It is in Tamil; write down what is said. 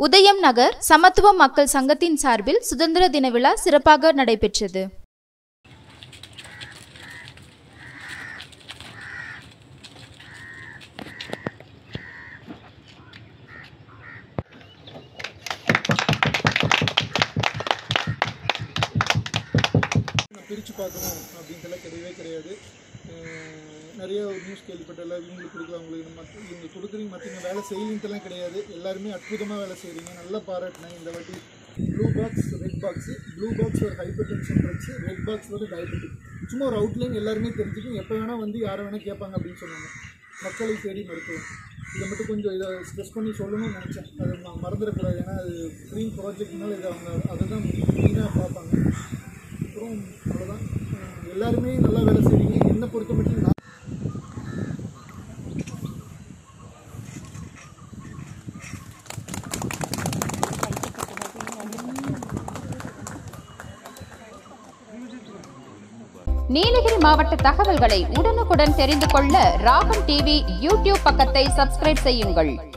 உதயம் நகர் சமத்துவ மக்கள் சங்கத்தின் சார்பில் சுதந்திர தின விழா சிறப்பாக நடைபெற்றது நான் பிரித்து பார்க்கணும் அப்படின்ட்டுலாம் கிடையவே கிடையாது அஹ் நிறைய நியூஸ் கேள்விப்பட்டல இவங்களுக்கு கொடுக்கல அவங்களுக்கு மற்ற இவங்க கொடுக்குறீங்க மற்றவங்க வேலை செய்யலின்ட்டுலாம் கிடையாது எல்லாருமே அற்புதமாக வேலை செய்கிறீங்க நல்லா பாராட்டினேன் இந்த வாட்டி blue box red box blue box ஒரு hypertension drugs red box வந்து டயபெட்டிக் சும்மா ஒரு அவுட்லைன் எல்லாருமே தெரிஞ்சுக்கும் எப்போ வேணால் வந்து யாரை வேணால் கேட்பாங்க அப்படின்னு சொன்னாங்க மக்களை தேடி மருத்துவம் இதை மட்டும் கொஞ்சம் இதை ஸ்ட்ரெஸ் பண்ணி சொல்லணும்னு நினச்சேன் அதை நான் மறந்துடக்கூடாது ஏன்னா அது க்ரீன் ப்ராஜெக்ட்னால இதை அவங்க அதை தான் மெயினாக பார்ப்பாங்க அப்புறம் அவ்வளோதான் அஹ் எல்லாருமே நல்லா வேலை செய்றீங்க என்னை பொறுத்த மட்டும் நான் நீலகிரி மாவட்ட தகவல்களை உடனுக்குடன் தெரிந்து கொள்ள ராகம் டிவி யூடியூப் பக்கத்தை சப்ஸ்கிரைப் செய்யுங்கள்